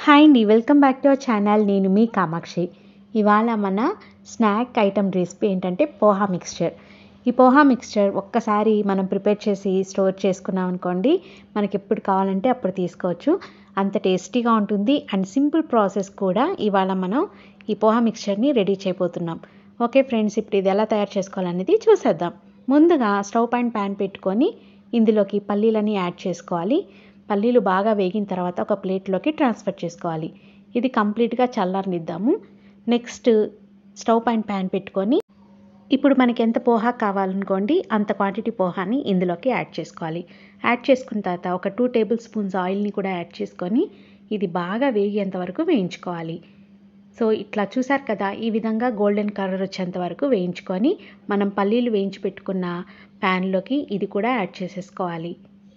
hi అండి welcome back to our channel నేను మీ కామాక్షి ఇవాళ మన స్నాక్ ఐటమ్ రెసిపీ ఏంటంటే పోహా మిక్స్చర్ ఈ పోహా మిక్స్చర్ ఒక్కసారి మనం ప్రిపేర్ చేసి స్టోర్ చేసుకున్నాం అనుకోండి మనకి ఎప్పుడు కావాలంటే అప్పుడు తీసుకోవచ్చు అంత టేస్టీగా ఉంటుంది అండ్ సింపుల్ ప్రాసెస్ కూడా ఇవాళ మనం ఈ పోహా మిక్స్చర్ని రెడీ చేయబోతున్నాం ఓకే ఫ్రెండ్స్ ఇప్పుడు ఇది ఎలా తయారు చేసుకోవాలనేది చూసేద్దాం ముందుగా స్టవ్ పైన ప్యాన్ పెట్టుకొని ఇందులోకి పల్లీలని యాడ్ చేసుకోవాలి పల్లీలు బాగా వేగిన తర్వాత ఒక ప్లేట్లోకి ట్రాన్స్ఫర్ చేసుకోవాలి ఇది కంప్లీట్గా చల్లారనిద్దాము నెక్స్ట్ స్టవ్ పైన ప్యాన్ పెట్టుకొని ఇప్పుడు మనకి ఎంత పోహా కావాలనుకోండి అంత క్వాంటిటీ పోహాని ఇందులోకి యాడ్ చేసుకోవాలి యాడ్ చేసుకున్న తర్వాత ఒక టూ టేబుల్ స్పూన్స్ ఆయిల్ని కూడా యాడ్ చేసుకొని ఇది బాగా వేగేంత వరకు వేయించుకోవాలి సో ఇట్లా చూసారు కదా ఈ విధంగా గోల్డెన్ కలర్ వచ్చేంత వరకు వేయించుకొని మనం పల్లీలు వేయించి పెట్టుకున్న ప్యాన్లోకి ఇది కూడా యాడ్ చేసేసుకోవాలి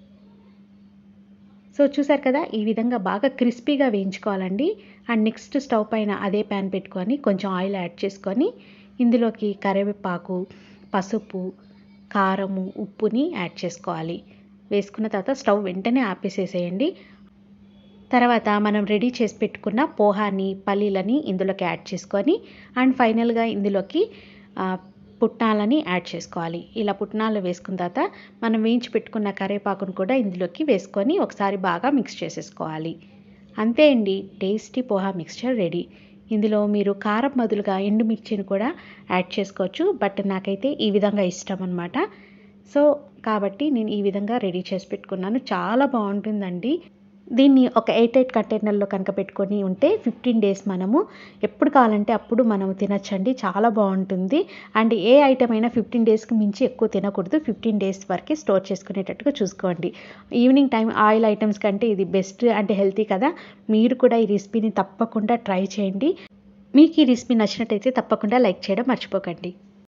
సో చూసారు కదా ఈ విధంగా బాగా క్రిస్పీగా వేయించుకోవాలండి అండ్ నెక్స్ట్ స్టవ్ పైన అదే ప్యాన్ పెట్టుకొని కొంచెం ఆయిల్ యాడ్ చేసుకొని ఇందులోకి కరివేపాకు పసుపు కారము ఉప్పుని యాడ్ చేసుకోవాలి వేసుకున్న తర్వాత స్టవ్ వెంటనే ఆపేసేసేయండి తర్వాత మనం రెడీ చేసి పెట్టుకున్న పోహాని పల్లీలని ఇందులోకి యాడ్ చేసుకొని అండ్ ఫైనల్గా ఇందులోకి పుట్నాలని యాడ్ చేసుకోవాలి ఇలా పుట్నాలు వేసుకున్న తర్వాత మనం వేయించి పెట్టుకున్న కరివేపాకును కూడా ఇందులోకి వేసుకొని ఒకసారి బాగా మిక్స్ చేసేసుకోవాలి అంతే అండి టేస్టీ పోహా మిక్స్చర్ రెడీ ఇందులో మీరు కారం బదులుగా ఎండుమిర్చిని కూడా యాడ్ చేసుకోవచ్చు బట్ నాకైతే ఈ విధంగా ఇష్టం అనమాట సో కాబట్టి నేను ఈ విధంగా రెడీ చేసి పెట్టుకున్నాను చాలా బాగుంటుందండి దీన్ని ఒక ఎయిట్ ఎయిట్ కంటైనర్లో కనుక పెట్టుకొని ఉంటే ఫిఫ్టీన్ డేస్ మనము ఎప్పుడు కావాలంటే అప్పుడు మనము తినచ్చండి చాలా బాగుంటుంది అండ్ ఏ ఐటమ్ అయినా ఫిఫ్టీన్ డేస్కి మించి ఎక్కువ తినకూడదు ఫిఫ్టీన్ డేస్ వరకే స్టోర్ చేసుకునేటట్టుగా చూసుకోండి ఈవినింగ్ టైం ఆయిల్ ఐటమ్స్ కంటే ఇది బెస్ట్ అంటే హెల్తీ కదా మీరు కూడా ఈ రెసిపీని తప్పకుండా ట్రై చేయండి మీకు ఈ రెసిపీ నచ్చినట్టయితే తప్పకుండా లైక్ చేయడం మర్చిపోకండి